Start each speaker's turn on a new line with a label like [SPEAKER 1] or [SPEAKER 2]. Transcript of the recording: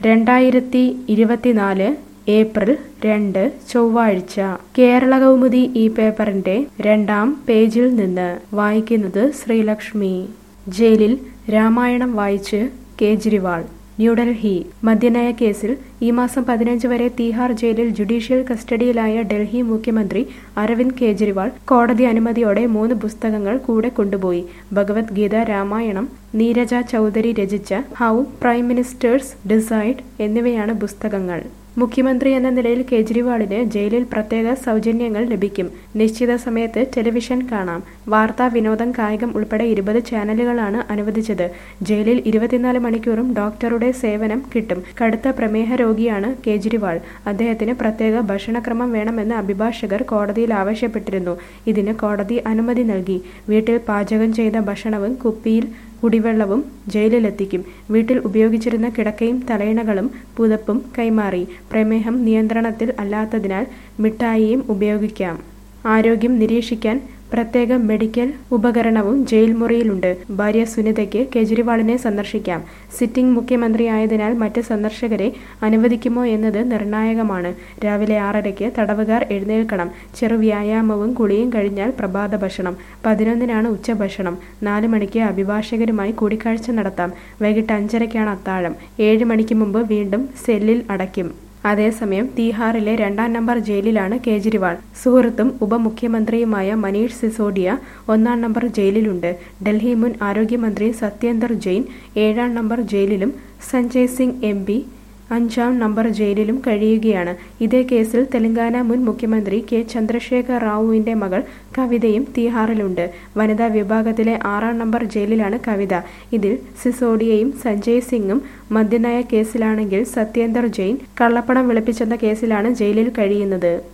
[SPEAKER 1] രണ്ടായിരത്തി ഇരുപത്തിനാല് ഏപ്രിൽ രണ്ട് ചൊവ്വാഴ്ച കേരള കൗമുദി ഈ പേപ്പറിന്റെ രണ്ടാം പേജിൽ നിന്ന് വായിക്കുന്നത് ശ്രീലക്ഷ്മി ജയിലിൽ രാമായണം വായിച്ച് കേജ്രിവാൾ ന്യൂഡൽഹി മദ്യനയ കേസിൽ ഈ മാസം പതിനഞ്ച് വരെ തീഹാർ ജയിലിൽ ജുഡീഷ്യൽ കസ്റ്റഡിയിലായ ഡൽഹി മുഖ്യമന്ത്രി അരവിന്ദ് കേജ്രിവാൾ കോടതി അനുമതിയോടെ മൂന്ന് പുസ്തകങ്ങൾ കൂടെ കൊണ്ടുപോയി ഭഗവത്ഗീത രാമായണം നീരജ ചൗധരി രചിച്ച ഹൗ പ്രൈം മിനിസ്റ്റേഴ്സ് ഡിസൈഡ് എന്നിവയാണ് പുസ്തകങ്ങൾ മുഖ്യമന്ത്രി എന്ന നിലയിൽ കേജ്രിവാളിന് ജയിലിൽ പ്രത്യേക സൗജന്യങ്ങൾ ലഭിക്കും നിശ്ചിത സമയത്ത് ടെലിവിഷൻ കാണാം വാർത്താ വിനോദം കായികം ഉൾപ്പെടെ ഇരുപത് ചാനലുകളാണ് അനുവദിച്ചത് ജയിലിൽ ഇരുപത്തിനാല് മണിക്കൂറും ഡോക്ടറുടെ സേവനം കിട്ടും കടുത്ത പ്രമേഹ രോഗിയാണ് കേജ്രിവാൾ അദ്ദേഹത്തിന് പ്രത്യേക ഭക്ഷണക്രമം വേണമെന്ന് അഭിഭാഷകർ കോടതിയിൽ ആവശ്യപ്പെട്ടിരുന്നു ഇതിന് കോടതി അനുമതി നൽകി വീട്ടിൽ പാചകം ചെയ്ത ഭക്ഷണവും കുപ്പിയിൽ കുടിവെള്ളവും ജയിലിലെത്തിക്കും വീട്ടിൽ ഉപയോഗിച്ചിരുന്ന കിടക്കയും തലയിണകളും പുതപ്പും കൈമാറി പ്രമേഹം നിയന്ത്രണത്തിൽ അല്ലാത്തതിനാൽ മിഠായിയും ഉപയോഗിക്കാം ആരോഗ്യം നിരീക്ഷിക്കാൻ പ്രത്യേക മെഡിക്കൽ ഉപകരണവും ജയിൽ മുറിയിലുണ്ട് ഭാര്യ സുനിതയ്ക്ക് കേജ്രിവാളിനെ സന്ദർശിക്കാം സിറ്റിംഗ് മുഖ്യമന്ത്രിയായതിനാൽ മറ്റ് സന്ദർശകരെ അനുവദിക്കുമോ എന്നത് നിർണായകമാണ് രാവിലെ ആറരയ്ക്ക് തടവുകാർ എഴുന്നേൽക്കണം ചെറു വ്യായാമവും കുളിയും കഴിഞ്ഞാൽ പ്രഭാത ഭക്ഷണം പതിനൊന്നിനാണ് ഉച്ചഭക്ഷണം നാല് മണിക്ക് അഭിഭാഷകരുമായി കൂടിക്കാഴ്ച നടത്താം വൈകിട്ട് അഞ്ചരയ്ക്കാണ് അത്താഴം ഏഴ് മണിക്ക് മുമ്പ് വീണ്ടും സെല്ലിൽ അടയ്ക്കും അതേസമയം തീഹാറിലെ രണ്ടാം നമ്പർ ജയിലിലാണ് കേജ്രിവാൾ സുഹൃത്തും ഉപമുഖ്യമന്ത്രിയുമായ മനീഷ് സിസോഡിയ ഒന്നാം നമ്പർ ജയിലിലുണ്ട് ഡൽഹി മുൻ ആരോഗ്യമന്ത്രി സത്യേന്ദർ ജെയിൻ ഏഴാം നമ്പർ ജയിലിലും സഞ്ജയ് സിംഗ് എം പി അഞ്ചാം നമ്പർ ജയിലിലും കഴിയുകയാണ് ഇതേ കേസിൽ തെലങ്കാന മുൻ മുഖ്യമന്ത്രി കെ ചന്ദ്രശേഖർ റാവുവിന്റെ മകൾ കവിതയും തീഹാറിലുണ്ട് വനിതാ വിഭാഗത്തിലെ ആറാം നമ്പർ ജയിലിലാണ് കവിത ഇതിൽ സിസോഡിയയും സഞ്ജയ് സിംഗും മദ്യനയ കേസിലാണെങ്കിൽ സത്യേന്ദർ ജെയിൻ കള്ളപ്പണം വെളുപ്പിച്ചെന്ന കേസിലാണ് ജയിലിൽ കഴിയുന്നത്